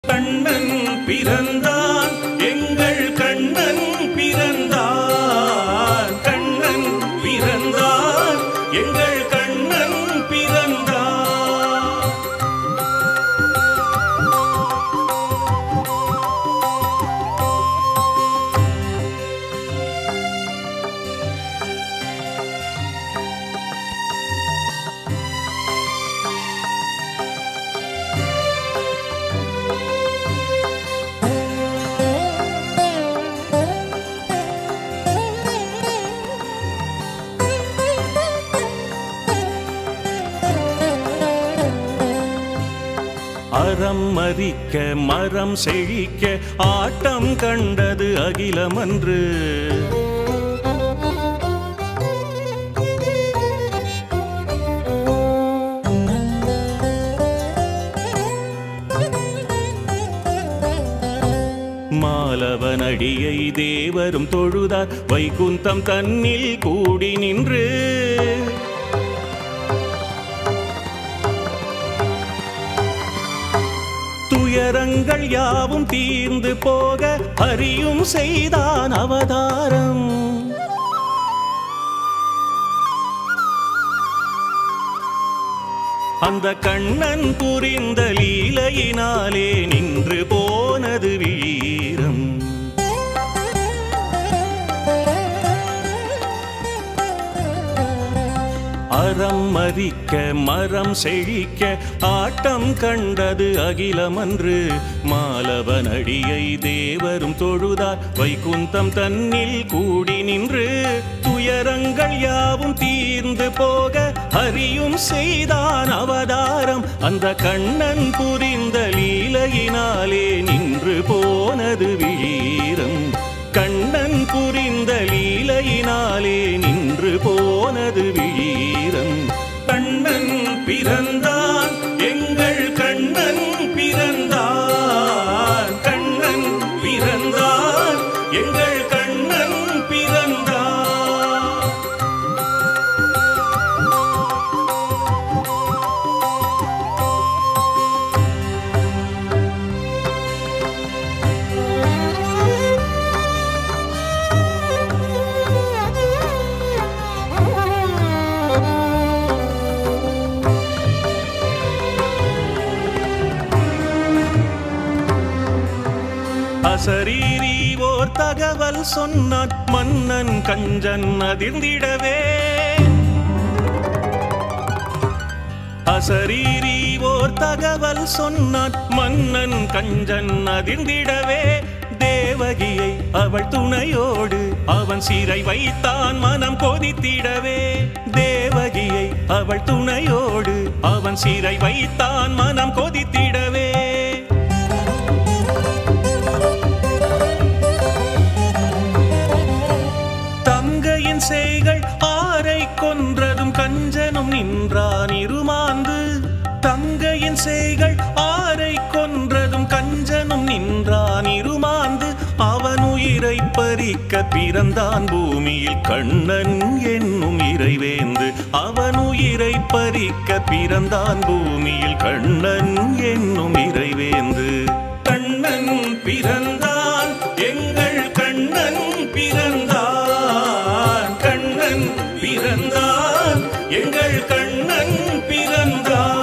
கண்ணன் பிறந்தான் எங்கள் கண்ணன் பிறந்தான் கண்ணன் பிறந்தான் எங்கள் கண்ணன் பிறந்தான் அறம் மறிக்க மரம் செழிக்க ஆட்டம் கண்டது அகிலமன்று மாலவனடியை தேவரும் தொழுதார் வைகுந்தம் தன்னில் கூடி நின்று துயரங்கள் யாவும் தீர்ந்து போக ஹரியும் செய்தான் அவதாரம் அந்த கண்ணன் புரிந்த லீலையினாலே நின்று போனது வீரம் அறம் மறிக்க மரம் செழிக்க ஆட்டம் கண்டது அகிலமன்று மாலவனடியை தேவரும் தொழுதார் வைகுந்தம் தன்னில் கூடி நின்று துயரங்கள் யாவும் தீர்ந்து போக ஹரியும் செய்தான் அவதாரம் அந்த கண்ணன் புரிந்த லீலையினாலே நின்று போனது வீரம் கண்ணன் புரிந்த லீலையினாலே நின்று போனது வீரம் கண்ணன் பிறந்தான் எங்கள் கண்ணன் பிறந்தான் கண்ணன் பிறந்தான் எங்கள் கண்ணன் பிறந்தான் அசரீரி ஓர் தகவல் சொன்னான் மன்னன் கஞ்சன் அதிர்ந்திடவே அசரீரி ஓர் தகவல் சொன்னான் மன்னன் கஞ்சன் அதிர்ந்திடவே தேவகியை அவள் துணையோடு அவன் சிறை வைத்தான் மனம் கொதித்திடவே தேவகியை அவள் துணையோடு அவன் சிறை வைத்தான் மனம் கொதித்திடவே தங்கையின் செய்கள் ஆரை கொன்றதும் கஞ்சனும் நின்றான் இருமாந்து தங்கையின் செய்கள் ஆரை கொன்றதும் கஞ்சனும் நின்றான் இருமாந்து அவன் உயிரை பறிக்க பிறந்தான் பூமியில் கண்ணன் என்னும் இறைவேந்து அவன் உயிரை பறிக்க பிறந்தான் பூமியில் கண்ணன் என்னும் இறைவேந்து கண்ணன் பிறந்தான் எங்கள் கண்ணன் பிறந்தான் கண்ணன் பிறந்தான் எங்கள் கண்ணன் பிறந்தான்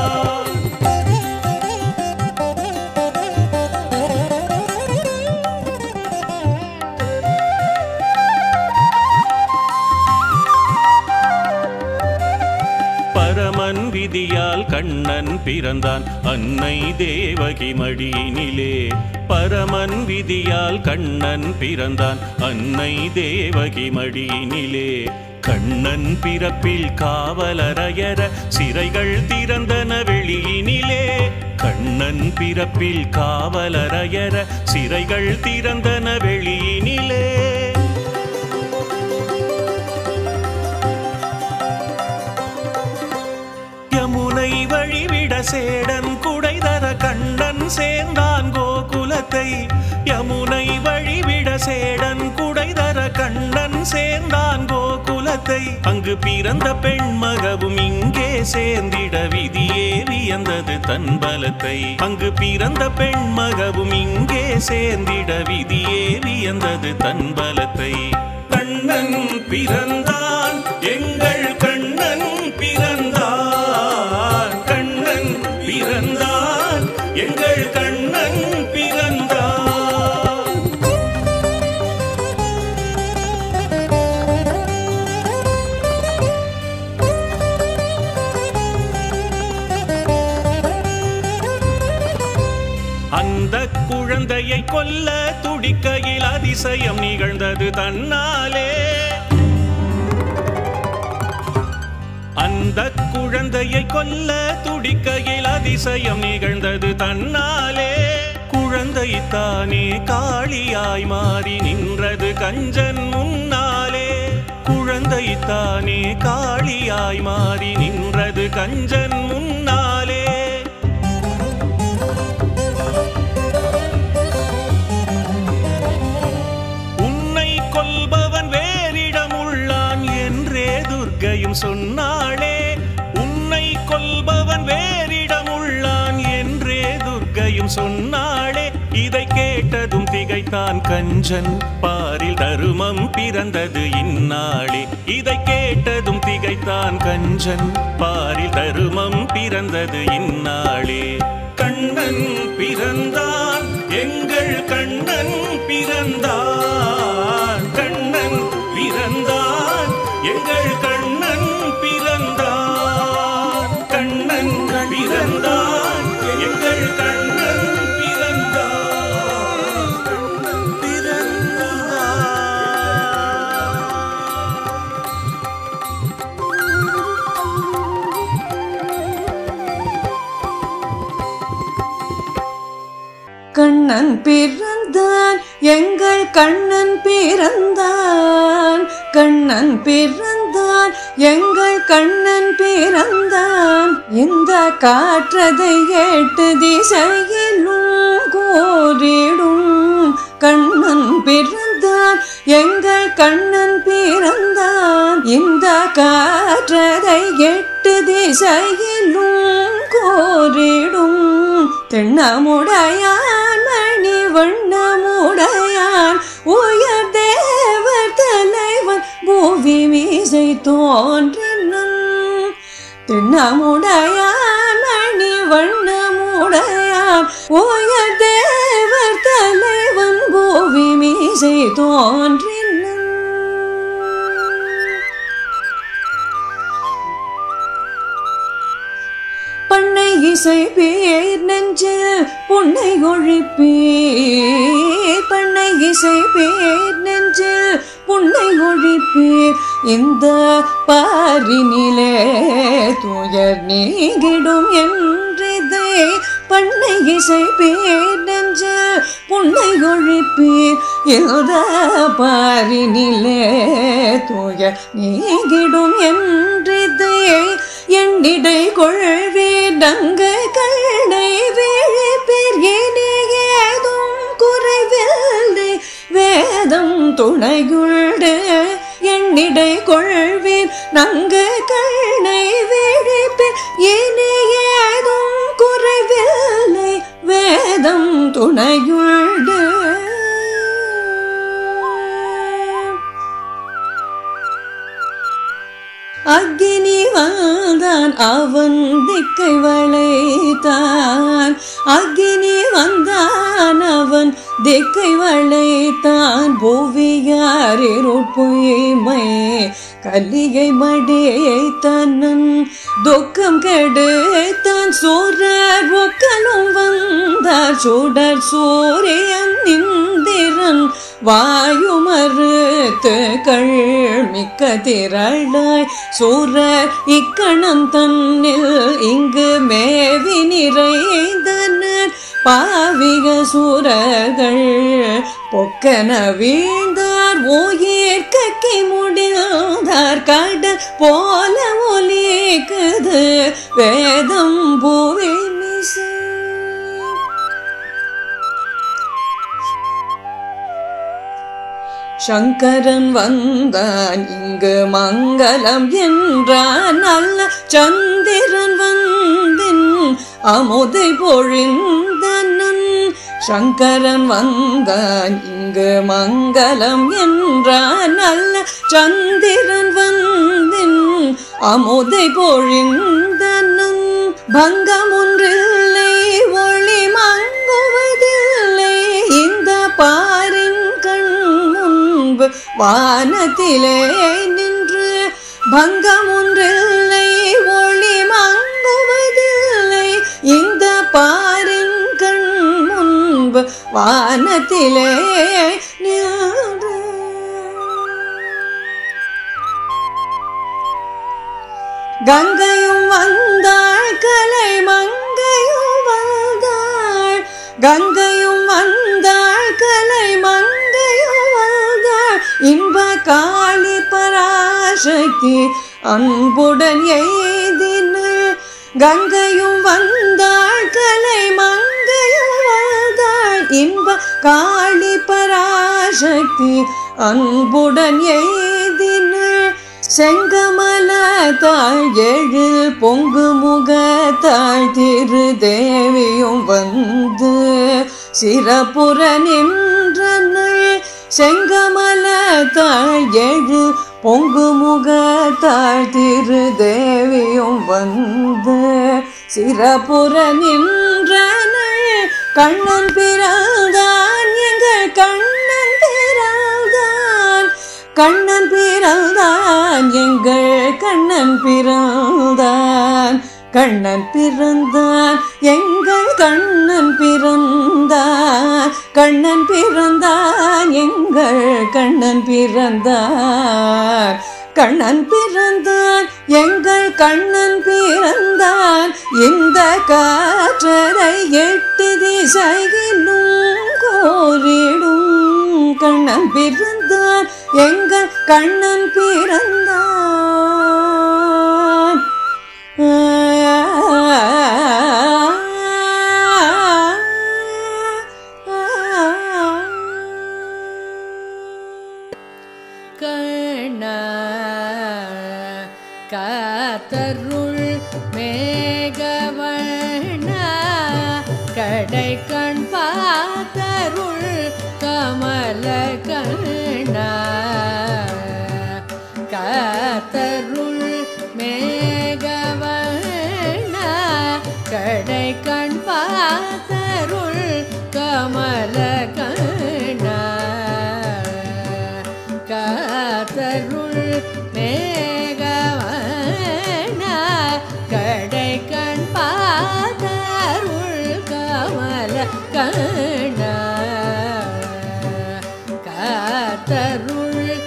பரமன் விதியால் கண்ணன் பிறந்தான் அன்னை தேவகி மடியினிலே பரமன் விதியால் கண்ணன் பிறந்தான் அன்னை தேவகி மடியினிலே கண்ணன் பிறப்பில் காவலரையர சிறைகள் திறந்தன வெளியினிலே கண்ணன் பிறப்பில் காவலரையர சிறைகள் திறந்தன வெளியினிலே யமுனை வழிவிட சேடன் குடைதர கண்ணன் சேர்ந்தான் கோகுலத்தை யமுனை வழிவிட சேடன் குடைதர கண்ணன் சேர்ந்தான் கோகுலத்தை தன்பலத்தை அங்கு பிறந்த பெண்மகவும் இங்கே சேர்ந்திட விதியே வியந்தது தன்பலத்தை அங்கு பிறந்த பெண்மகவும் இங்கே சேர்ந்திட விதியே வியந்தது தன்பலத்தை கண்ணன் பிறந்தான் எங்கள் கண்ணன் பிறந்தான் கண்ணன் பிறந்தான் எங்கள் கண்ணன் பிறந்தான் அந்த குழந்தையை கொல்ல துடிக்கையில் அதிசயம் நிகழ்ந்தது தன்னாலே அந்த குழந்தையை கொல்ல துடிக்கையில் அதிசயம் நிகழ்ந்தது தன்னாலே குழந்தை தானே காளியாய் மாறி நின்றது கஞ்சன் முன்னாலே குழந்தை தானே காளியாய் மாறி நின்றது கஞ்சன் முன்னாலே உன்னை கொல்பவன் வேறிடம் உள்ளான் என்றே துர்க்கையும் சொன்னாளே உன்னை கொல்பவன் வேறிடம் உள்ளான் என்றே துர்க்கையும் சொன்னாளே இதை கேட்டதும் திகைத்தான் கஞ்சன் பாரில் தருமம் பிறந்தது இந்நாளே இதை கேட்டதும் திகைத்தான் கஞ்சன் பாரில் தருமம் பிறந்தது இந்நாளே கண்ணன் பிறந்தான் எங்கள் கண்ணன் பிறந்தான் கண்ணன் பிறந்தான் எங்கள் கண்ணன் பிறந்தான் கண்ணன் பிறந்தான் எங்கள் கண்ணன் பிறந்தான் பிறந்தான் கண்ணன் பிறந்தான் எங்கள் கண்ணன் பிறந்தான் கண்ணன் பிறந்தான் எங்கள் கண்ணன் பிறந்தான் இந்த காற்றதை எட்டு திசையிலும் கோரிடும் கண்ணன் பிறந்தான் எங்கள் கண்ணன் பிறந்தான் இந்த காற்றதை எட்டு திசையிலும் கோரிடும் தென்னமுடையான் மணி வண்ணமுடையான் உயர் தேவர் தலைவன் பூவி மீசை தோன்றினன் தென்னமுடையான் மணி வண்ணமுடையான் உயர் தேவர் தலைவன் பூவி மீசை தோன்றினன் பண்ணை இசை பேர் நெஞ்சில் புன்னை ஒழிப்பீர் பண்ணை இசை பேர் நெஞ்சில் புன்னை ஒழிப்பீர் இந்த பாரினிலே துயர் நீங்கிடும் என்றிதை பண்ணை இசை பேர் நெஞ்சில் புன்னை ஒழிப்பீர் இந்த பாரினிலே துயர் நீங்கிடும் என்றிதை எண்ணிடை கொள்வீர் நங்கு கண்ணை விழிப்பீர் இனி ஏதும் குறைவில்லை வேதம் துணையுண்டு எண்ணிடை கொள்வீர் நங்கு கண்ணை விழிப்பீர் இனி ஏதும் குறைவில்லை வேதம் துணையுண்டு அக்கினி வந்தான் அவன் திக்கை வளைத்தான் அக்கினி வந்தான் அவன் திக்கை வளைத்தான் புவியாரிருட் பொய்மை கல்லியை மடியை தன்னன் துக்கம் கெடுத்தான் சூரர் ஒக்கலும் வந்தார் சுடர் சூரியன் இந்திரன் வாயு மறுத்து மிக்க திரளாய் சூரர் இக்கணம் தன்னில் இங்கு மேவி நிறைந்தனர் பாவிக சூரர்கள் பொக்கன வீழ்ந்தார் உயிர் கக்கி முடிந்தார் கடல் போல ஒலிக்குது வேதம் பூவி மிசை சங்கரன் வந்தான் இங்கு மங்களம் என்றான் நல்ல சந்திரன் வந்தின் அமுதை பொழிந்தனன் சங்கரன் வந்தான் இங்கு மங்களம் என்றான் நல்ல சந்திரன் வந்தின் அமுதை பொழிந்தனன் பங்கம் ஒன்றில்லை ஒளி மங்குவதில்லை இந்த பாரின் கண் முன்பு வானத்திலே நின்று பங்கம் ஒன்றில்லை ஒளி மங்குவதில்லை இந்த பாரின் கண் முன்பு வானத்திலே நின்று கங்கையும் வந்தாள் கலை மங்கையும் வந்தாள் கங்கையும் வந்தாள் கலை மங்கையும் வந்தாள் இன்ப காளி பராசக்தி அன்புடன் எய்தினாள் கங்கையும் வந்தாள் கலை மங்கையும் வந்தாள் இன்ப காளி பராசக்தி அன்புடன் எய்தினாள் செங்கமல தாழ் ஏழு பொங்கு முகத்தாள் திரு தேவியும் வந்து சிறப்புற நின்றனள் செங்கமல தாழ் ஏழு பொங்கு முகத்தாள் திரு தேவியும் வந்து சிறப்புற நின்றனள் கண்ணன் பிறந்தான் எங்கள் கண்ணன் பிறந்தான் கண்ணன் பிறந்தான் எங்கள் கண்ணன் பிறந்தான் கண்ணன் பிறந்தான் எங்கள் கண்ணன் பிறந்தான் கண்ணன் பிறந்தான் எங்கள் கண்ணன் பிறந்தான் கண்ணன் பிறந்தான் எங்கள் கண்ணன் பிறந்தான் இந்த காற்றதை எட்டு திசையிலும் கோரிடும் கண்ணன் பிறந்தான் எங்கள் கண்ணன் பிறந்தான் கண்ண காத்தருள் மேகவண்ண கடை கண் பார்த்தருள் கமல கண்ண காத்தருள் மேகவண்ண கடை கண் பார்த்தருள் கமல கண்ண காத்தருள் மேகவன கடை கண் பாதருள் கமல கண்ண காத்தருள்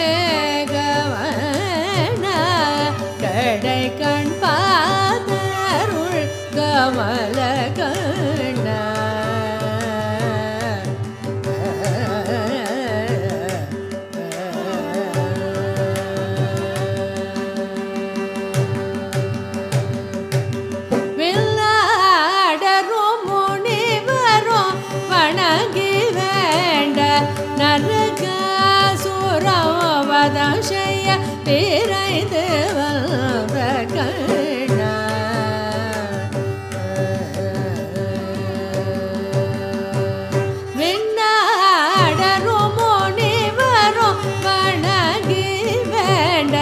மேகவன கடை கண் பாதருள் கமல வில்லாடரும் முனிவரும் வணங்கி வேண்ட நரகாசுரம் வதம் செய்ய பிறைந்து வந்த கண்ணா விண்ணாடரும் முனிவரும் வணங்கி வேண்ட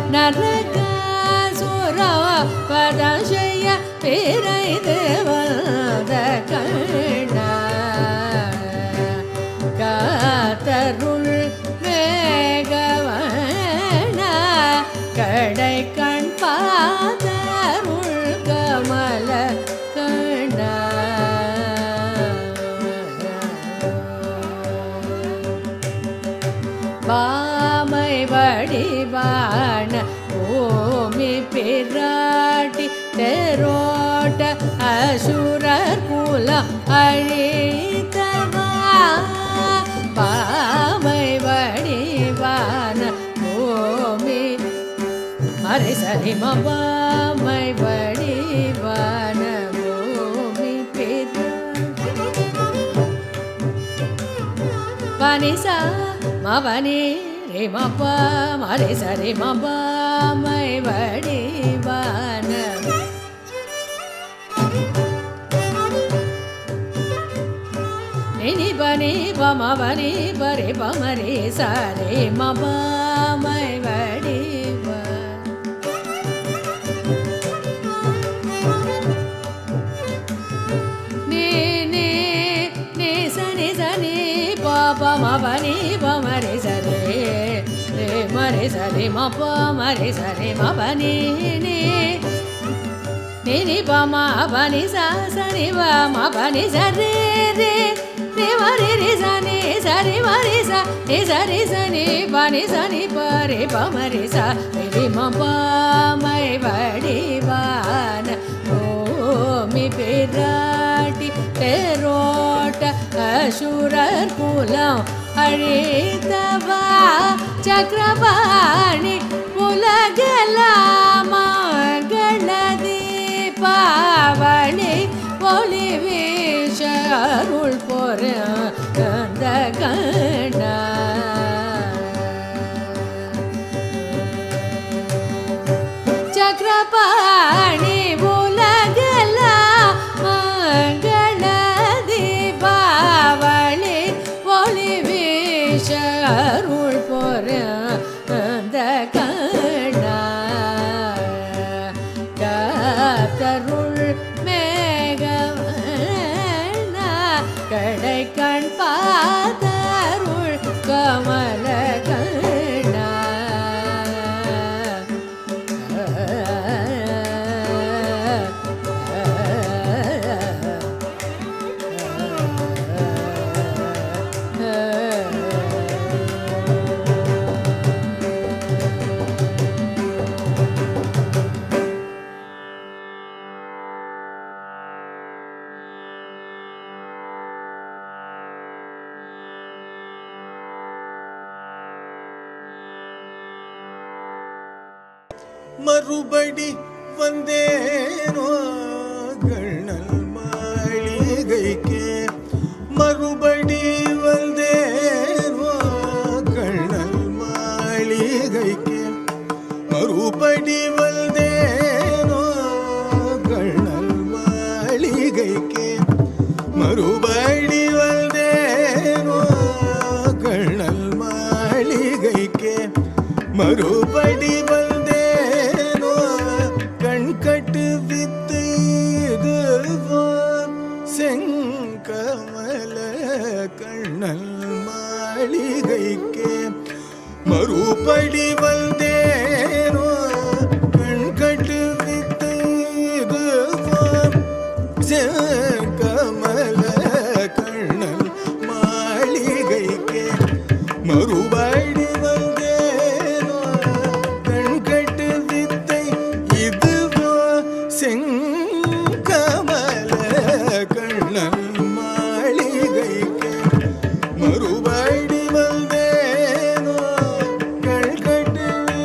நரகாசுரம் வதம் செய்ய பிறைந்து வந்த கண்ணா காத்தருள் மேகவன கடை கண் பாதருள் கமல கண்ணா வாமை வடிவான பூமி பிராட்டி தெரோட்ட அசுரர் குலம் அழித்தவா பாமை வடிவான பூமி மறை சரி மவாமை வடிவான பூமி பிராட்டி பனிசா மவனி ரே மப்பா மரி சரி மப்பா மை வடிவான நினி பனி பமவனி பரி பமரி சரி மப்பா மை வடிவான நீ நீ நீ சனி சனி பாபா மபனி பமரி சரி ரே மரி சரி மப்ப மரி சரி மபனி நீ நீ நீ பம பனி ச சனி ப மபனி சரி ரே ரே மரி ரி சனி சரி மரி ச நீ சரி சனி பனி சனி பரி பமரி ச ரி மப்ப மை வடிவான ஓமி பிராட்டி தேரோட்ட அசுரர் குலம் அழித்தவா சக்கரபாணி உலகெல்லாம் மங்களதி பாவணி ஒளி வீச அருள் பொற அந்த கண்ணா சக்கரபாணி உலகல மங்கள தீபாவளி ஒளி வீச அருள் பொற அந்த கண்ணா காத்தருள் மேகவன கடை கண் பார்த்தருள் கமல கண்ணா மறுபடி வந்தேனோ கண்ணல் மாளிகைக்கே மறுபடி வந்தேனோ கண்ணல் மாளிகைக்கே மறுபடி வந்தேனோ கண்ணல் மாளிகைக்கே மறுபடி வந்தேனோ கண்ணல் மாளிகைக்கே மறுபடி வந்தேனோ கண் கட்டு வித்து இதுவோ செங்கமல கண்ணல் மாளிகைக்கே மறுபடி வந்தேனோ கண் கட்டு வித்து இதுவோ செங்கமல கண்ணல் மாளிகைக்கே மறுபடி வந்தேனோ கண் கட்டு வித்தை இதுவோ செங்கமல கண்ணல் மாளிகைக்கே மறுபடி வந்தேனோ கண் கட்டு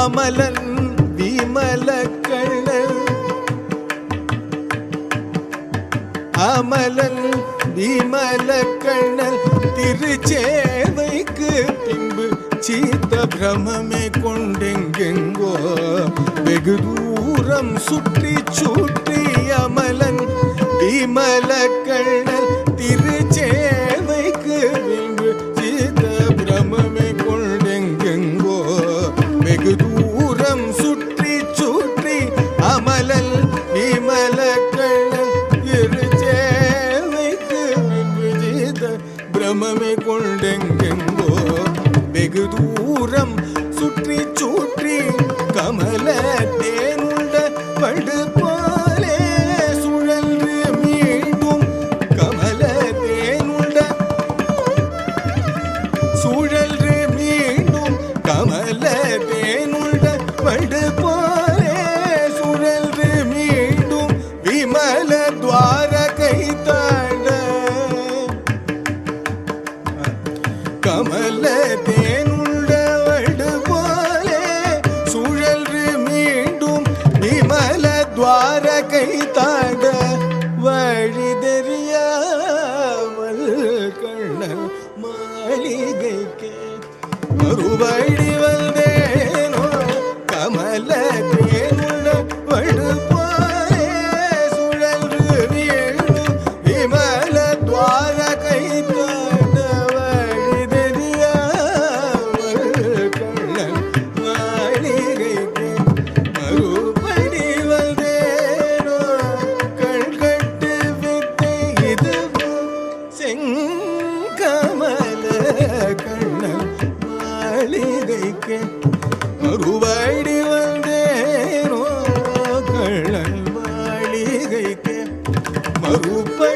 அமலன் விமல கண்ணன் அமலன் விமல கண்ணன் திருச்சேவைக்கு பின்பு சீத்த பிரமமே கொண்டெங்கெங்கோ வெகு தூரம் சுற்றி சுற்றி அமலன் விமல கண்ணன் திருச்சேவைக்கு பின்பு சீத்த பிரமமே கொண்டெங்கெங்கோ வெகு தூரம் சுற்றி சுற்றி அமலல் விமல கண்ணன் திருச்சேவைக்கு விஜித பிரமமே கொண்டெங்கெங்கோ வெகு தூரம் சுற்றி சுற்றி கமல தேனுண்ட படு போலே சுழன்று மீண்டும் கமல தேனுண்ட சூழல்று மீண்டும் கமல தேனுள்ள வடு போலே சுழல்று மீண்டும் விமல துவாரகை தாழ கமல தேனுள்ள வடு போலே சுழல்று மீண்டும் விமல துவாரகை தாழ வழி தெரியாமல் கண்ணன் மாளிகைக்கு மறுபடி வந்தேனோ கமல தேனுள்ள வடு போலே சுழன்று வீழும் விமல துவாரகை தாண்ட வழி தெரியாமல் கண்ணன் மாளிகைக்கு மறுபடி வந்தேனோ கண் கட்டு வித்தை இதுவும் செங்கமல கண்ணன் மாளிகைக்கு மறுபடி வந்தேனோ கண்ணன் மாளிகைக்கு மறுபடி